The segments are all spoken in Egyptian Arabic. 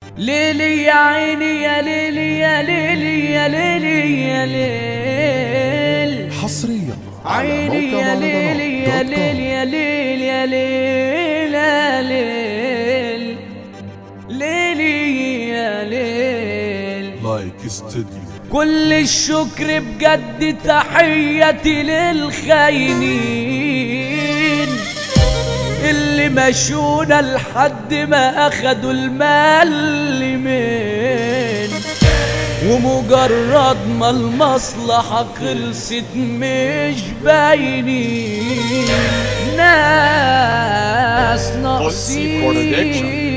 ليلي يا عيني يا ليلي يا ليلي يا ليلي يا ليل حصريا على عيني موقع يا ليلي يا مهرجانات دوت ليل كوم. يا ليل يا ليل يا ليل ليلي يا ليل لايك استوديو كل الشكر بجد تحيتي للخاينين اللي مشونا لحد ما اخدوا المال من ومجرد ما المصلحة خلصت مش باينين ناس ناقصين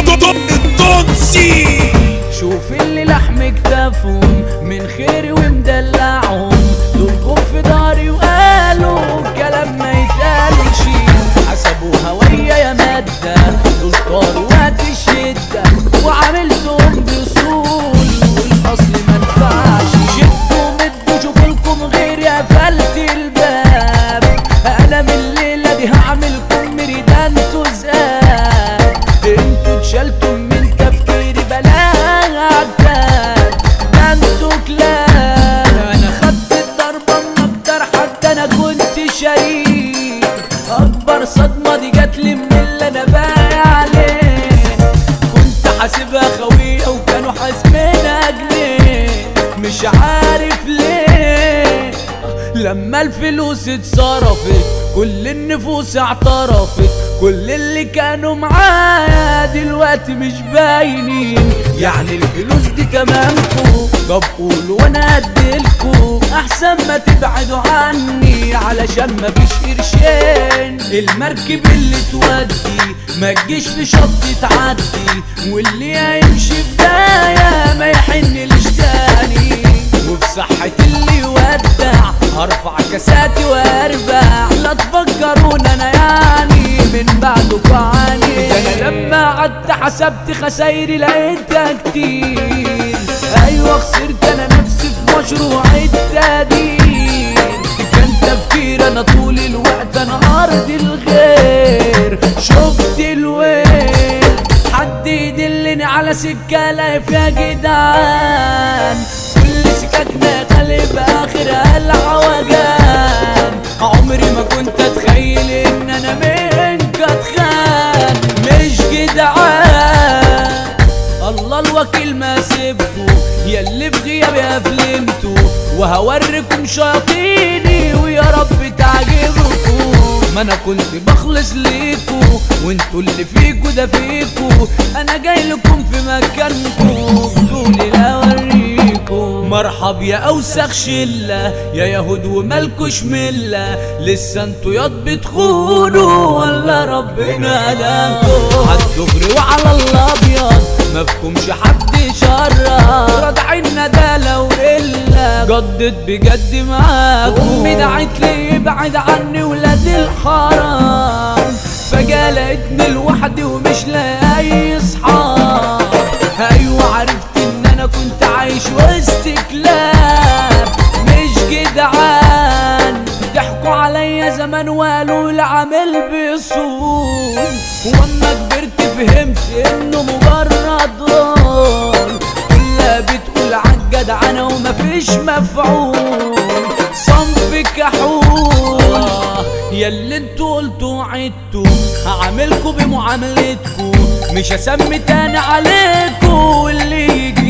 شوف اللي لحم كتافهم من خيري ومدلعهم دولكم في داري وقالوا كلام ما يتقالش حسبوا هوية يا مادة دول طاروا وقت الشدة وعاملتهم بصول والاصل ما نفعش شدوا مدوا شوفوا لكم غيري قفلت الباب انا من الليلة دي هعملكم مريدان تزقاب انتوا اتشالتم من تفكيري بلاها عتاب ده انتوا كلاب انا خدت الضربة من اكتر حد انا كنت شريك اكبر صدمة دي جاتلي من اللي انا باقي عليه كنت حاسبها خوية وكانوا حاسبينها جنيه مش عارف ليه لما الفلوس اتصرفت كل النفوس اعترفت كل اللي كانوا معايا دلوقتي مش باينين يعني الفلوس دي تمامكو طب قولوا وانا اديلكو احسن ما تبعدوا عني علشان مفيش قرشين المركب اللي تودي ما تجيش في شط تعدي واللي هيمشي بداية ما يحنلش تاني وفي صحة اللي يودع هرفع كاساتي واربع لا تفكرون انا يعني من بعدكوا عني ده انا لما قعدت حسبت خسايري لقيتها كتير ايوه خسرت انا نفسي في مشروع التقدير كان تفكير انا طول الوقت انا ارض الغير شفت الويل حد يدلني على سكة لا يا جدعان كل سككنا غالب اخرها العوجان عمري ما كنت اتخيل ان انا منك اتخان مش جدعان الله الوكيل ما سبته ياللي في غيابي افلمته وهوريكم شياطيني ويا رب تعجبكم ما انا كنت بخلص ليكو وانتوا اللي فيكو ده فيكو انا جاي لكم في مكانكم قولي لا اوريكم مرحب يا اوسخ شله يا يهود ومالكوش مله لسه انتوا ياض بتخونوا ولا ربنا هداكم عالدغري وعلى الابيض مفهومش حد شرع رادعين ده لو الا جدد بجد معاكم امي دعت لي ابعد عني ولاد الحرام فجاه لقيتني لوحدي ومش لاقي اي اصحاب ايوه عرفت ان انا كنت عايش وسط كلاب مش جدعان ضحكوا عليا زمان وقالوا العامل بيصون واما كبرت فهمت انه مجرد رول كلها بتقول عالجدعنة ومفيش مفعول صنف كحول يا اللي انتوا قلتوا وعدتوا هعاملكوا بمعاملتكوا مش هسمي تاني عليكوا واللي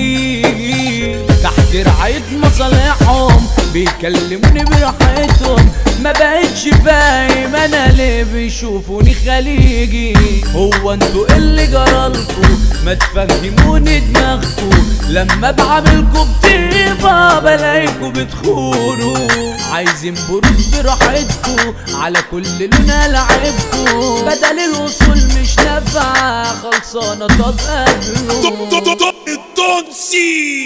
يجي تحت رعاية مصالحهم بيكلموني براحتهم ما بقتش فاهم انا ليه بيشوفوني خليجي هو انتوا إيه اللي جرالكوا ما تفهموني دماغكوا لما بعملكوا بطيبة بلاقيكوا بتخونوا عايزين برود براحتكوا على كل لون العبكوا بدل الوصول مش نافعة خلصانة طب قبلوا Don't see.